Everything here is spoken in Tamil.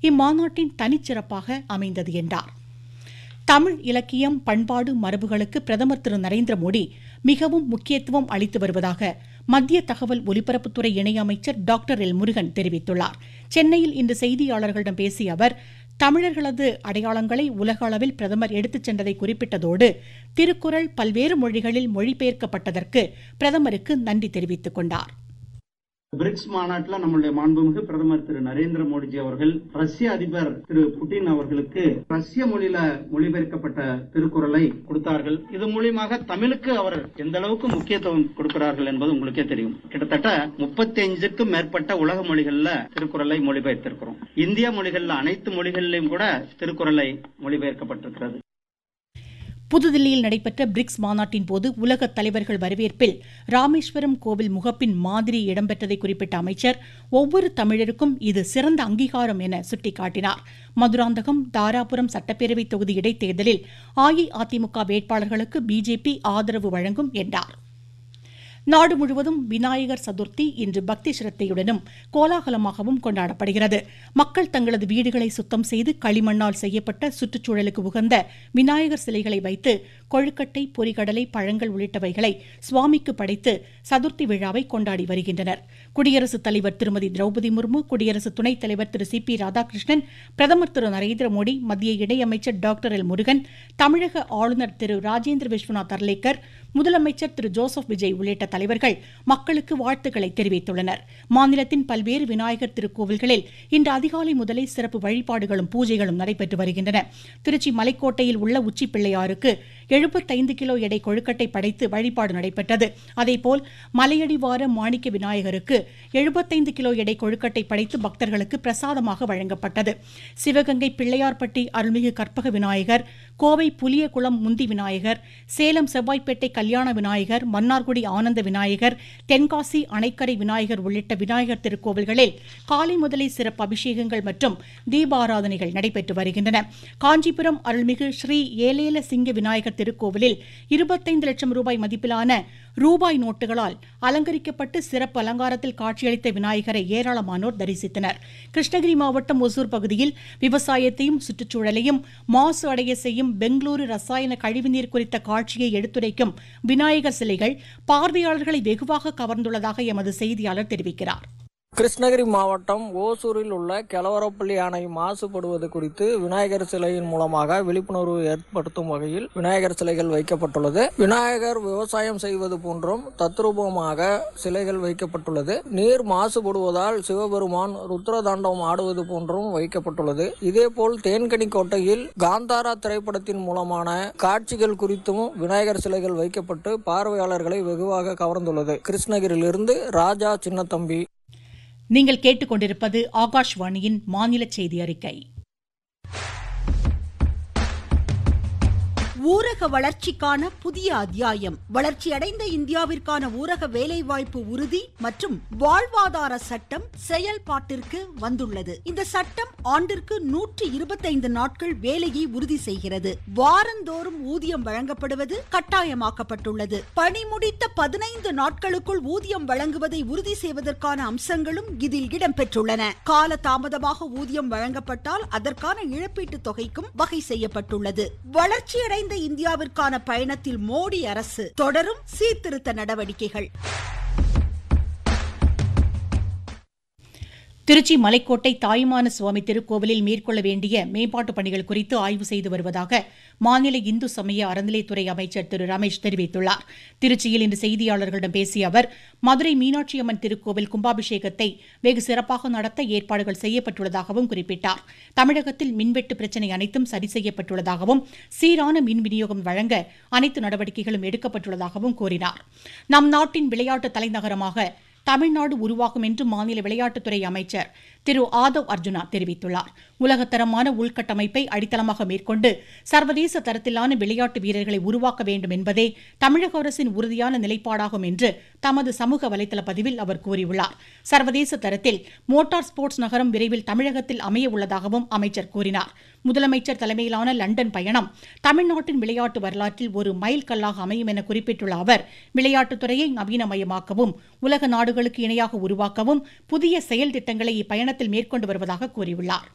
இம்மாநாட்டின் தனிச்சிறப்பாக அமைந்தது என்றார் தமிழ் இலக்கியம் பண்பாடு மரபுகளுக்கு பிரதமர் திரு நரேந்திர மோடி மிகவும் முக்கியத்துவம் அளித்து வருவதாக மத்திய தகவல் ஒலிபரப்புத்துறை இணையமைச்சர் டாக்டர் எல் முருகன் தெரிவித்துள்ளார் சென்னையில் இன்று செய்தியாளர்களிடம் பேசிய அவர் தமிழர்களது அடையாளங்களை உலக அளவில் பிரதமர் எடுத்துச் சென்றதை குறிப்பிட்டதோடு திருக்குறள் பல்வேறு மொழிகளில் மொழிபெயர்க்கப்பட்டதற்கு பிரதமருக்கு நன்றி தெரிவித்துக் கொண்டார் பிரிக்ஸ் மாநாட்டில் நம்மளுடைய மாண்புமிகு பிரதமர் திரு நரேந்திர மோடிஜி அவர்கள் ரஷ்ய அதிபர் திரு புட்டின் அவர்களுக்கு ரஷ்ய மொழியில மொழிபெயர்க்கப்பட்ட திருக்குறளை கொடுத்தார்கள் இது மூலியமாக தமிழுக்கு அவர் எந்த அளவுக்கு முக்கியத்துவம் கொடுக்கிறார்கள் என்பது உங்களுக்கே தெரியும் கிட்டத்தட்ட முப்பத்தி அஞ்சுக்கும் மேற்பட்ட உலக மொழிகள்ல திருக்குறளை மொழிபெயர்த்திருக்கிறோம் இந்திய மொழிகள்ல அனைத்து மொழிகளிலும் கூட திருக்குறளை மொழிபெயர்க்கப்பட்டிருக்கிறது புதுதில்லியில் நடைபெற்ற பிரிக்ஸ் மாநாட்டின் போது உலக தலைவர்கள் வரவேற்பில் ராமேஸ்வரம் கோவில் முகப்பின் மாதிரி இடம்பெற்றதை குறிப்பிட்ட அமைச்சர் ஒவ்வொரு தமிழருக்கும் இது சிறந்த அங்கீகாரம் என சுட்டிக்காட்டினார் மதுராந்தகம் தாராபுரம் சட்டப்பேரவை தொகுதி இடைத்தேர்தலில் அஇஅதிமுக வேட்பாளர்களுக்கு பிஜேபி ஆதரவு வழங்கும் என்றார் நாடு முழுவதும் விநாயகர் சதுர்த்தி இன்று பக்தி சிரத்தையுடனும் கோலாகலமாகவும் கொண்டாடப்படுகிறது மக்கள் தங்களது வீடுகளை சுத்தம் செய்து களிமண்ணால் செய்யப்பட்ட சுற்றுச்சூழலுக்கு உகந்த விநாயகர் சிலைகளை வைத்து கொழுக்கட்டை பொரிகடலை பழங்கள் உள்ளிட்டவைகளை சுவாமிக்கு படைத்து சதுர்த்தி விழாவை கொண்டாடி வருகின்றனர் குடியரசுத் தலைவர் திருமதி திரௌபதி முர்மு குடியரசு துணைத் தலைவர் திரு சி பி ராதாகிருஷ்ணன் பிரதமர் திரு நரேந்திர மோடி மத்திய இணையமைச்சர் டாக்டர் எல் முருகன் தமிழக ஆளுநர் திரு ராஜேந்திர விஸ்வநாத் அர்லேக்கர் முதலமைச்சர் திரு ஜோசப் விஜய் உள்ளிட்ட தலைவர்கள் மக்களுக்கு வாழ்த்துக்களை தெரிவித்துள்ளனர் மாநிலத்தின் பல்வேறு விநாயகர் திருக்கோவில்களில் இன்று அதிகாலை முதலே சிறப்பு வழிபாடுகளும் பூஜைகளும் நடைபெற்று வருகின்றன திருச்சி மலைக்கோட்டையில் உள்ள உச்சி பிள்ளையாருக்கு எழுபத்தைந்து கிலோ எடை கொழுக்கட்டை படைத்து வழிபாடு நடைபெற்றது அதேபோல் மலையடிவார மாணிக்க விநாயகருக்கு எழுபத்தைந்து கிலோ எடை கொழுக்கட்டை படைத்து பக்தர்களுக்கு பிரசாதமாக வழங்கப்பட்டது சிவகங்கை பிள்ளையார்பட்டி அருள்மிகு கற்பக விநாயகர் கோவை புலியகுளம் முந்தி விநாயகர் சேலம் செவ்வாய்ப்பேட்டை கல்யாண விநாயகர் மன்னார்குடி ஆனந்த விநாயகர் தென்காசி அணைக்கரை விநாயகர் உள்ளிட்ட விநாயகர் திருக்கோவில்களில் காலை முதலே சிறப்பு அபிஷேகங்கள் மற்றும் தீபாராதனைகள் நடைபெற்று வருகின்றன காஞ்சிபுரம் அருள்மிகு ஸ்ரீ ஏலேல சிங்க விநாயகர் திருக்கோவிலில் இருபத்தைந்து லட்சம் ரூபாய் மதிப்பிலான ரூபாய் நோட்டுகளால் அலங்கரிக்கப்பட்டு சிறப்பு அலங்காரத்தில் காட்சியளித்த விநாயகரை ஏராளமானோர் தரிசித்தனர் கிருஷ்ணகிரி மாவட்டம் ஒசூர் பகுதியில் விவசாயத்தையும் சுற்றுச்சூழலையும் மாசு அடைய செய்யும் பெங்களூரு ரசாயன கழிவுநீர் குறித்த காட்சியை எடுத்துரைக்கும் விநாயகர் சிலைகள் பார்வையாளர்களை வெகுவாக கவர்ந்துள்ளதாக எமது செய்தியாளர் தெரிவிக்கிறார் கிருஷ்ணகிரி மாவட்டம் ஓசூரில் உள்ள கெலவரப்பள்ளி அணை மாசுபடுவது குறித்து விநாயகர் சிலையின் மூலமாக விழிப்புணர்வு ஏற்படுத்தும் வகையில் விநாயகர் சிலைகள் வைக்கப்பட்டுள்ளது விநாயகர் விவசாயம் செய்வது போன்றும் தத்ரூபமாக சிலைகள் வைக்கப்பட்டுள்ளது நீர் மாசுபடுவதால் சிவபெருமான் ருத்ரதாண்டவம் ஆடுவது போன்றும் வைக்கப்பட்டுள்ளது இதேபோல் தேன்கனி கோட்டையில் காந்தாரா திரைப்படத்தின் மூலமான காட்சிகள் குறித்தும் விநாயகர் சிலைகள் வைக்கப்பட்டு பார்வையாளர்களை வெகுவாக கவர்ந்துள்ளது கிருஷ்ணகிரியிலிருந்து ராஜா சின்னத்தம்பி நீங்கள் கேட்டுக்கொண்டிருப்பது ஆகாஷ்வாணியின் மாநில செய்தி அறிக்கை ஊரக வளர்ச்சிக்கான புதிய அத்தியாயம் வளர்ச்சியடைந்த இந்தியாவிற்கான ஊரக வேலைவாய்ப்பு உறுதி மற்றும் வாழ்வாதார சட்டம் செயல்பாட்டிற்கு வந்துள்ளது இந்த சட்டம் ஆண்டிற்கு நூற்றி இருபத்தைந்து நாட்கள் வேலையை உறுதி செய்கிறது வாரந்தோறும் ஊதியம் வழங்கப்படுவது கட்டாயமாக்கப்பட்டுள்ளது பணி முடித்த பதினைந்து நாட்களுக்குள் ஊதியம் வழங்குவதை உறுதி செய்வதற்கான அம்சங்களும் இதில் இடம்பெற்றுள்ளன கால தாமதமாக ஊதியம் வழங்கப்பட்டால் அதற்கான இழப்பீட்டுத் தொகைக்கும் வகை செய்யப்பட்டுள்ளது வளர்ச்சியடைந்த இந்தியாவிற்கான பயணத்தில் மோடி அரசு தொடரும் சீர்திருத்த நடவடிக்கைகள் திருச்சி மலைக்கோட்டை தாயுமான சுவாமி திருக்கோவிலில் மேற்கொள்ள வேண்டிய மேம்பாட்டு பணிகள் குறித்து ஆய்வு செய்து வருவதாக மாநில இந்து சமய அறநிலைத்துறை அமைச்சர் திரு ரமேஷ் தெரிவித்துள்ளார் திருச்சியில் இன்று செய்தியாளர்களிடம் பேசிய அவர் மதுரை மீனாட்சி அம்மன் திருக்கோவில் கும்பாபிஷேகத்தை வெகு சிறப்பாக நடத்த ஏற்பாடுகள் செய்யப்பட்டுள்ளதாகவும் குறிப்பிட்டார் தமிழகத்தில் மின்வெட்டு பிரச்சினை அனைத்தும் சரி செய்யப்பட்டுள்ளதாகவும் சீரான மின் விநியோகம் வழங்க அனைத்து நடவடிக்கைகளும் எடுக்கப்பட்டுள்ளதாகவும் கூறினார் நம் நாட்டின் விளையாட்டு தலைநகரமாக தமிழ்நாடு உருவாகும் என்று மாநில விளையாட்டுத்துறை அமைச்சர் திரு ஆதவ் அர்ஜுனா தெரிவித்துள்ளார் உலகத்தரமான உள்கட்டமைப்பை அடித்தளமாக மேற்கொண்டு சர்வதேச தரத்திலான விளையாட்டு வீரர்களை உருவாக்க வேண்டும் என்பதே தமிழக அரசின் உறுதியான நிலைப்பாடாகும் என்று தமது சமூக வலைதள பதிவில் அவர் கூறியுள்ளார் சர்வதேச தரத்தில் மோட்டார் ஸ்போர்ட்ஸ் நகரம் விரைவில் தமிழகத்தில் அமைய உள்ளதாகவும் அமைச்சர் கூறினார் முதலமைச்சர் தலைமையிலான லண்டன் பயணம் தமிழ்நாட்டின் விளையாட்டு வரலாற்றில் ஒரு மைல் கல்லாக அமையும் என குறிப்பிட்டுள்ள அவர் விளையாட்டுத்துறையை நவீனமயமாக்கவும் உலக நாடுகளுக்கு இணையாக உருவாக்கவும் புதிய செயல் திட்டங்களை இப்பயணத்தில் மேற்கொண்டு வருவதாக கூறியுள்ளார்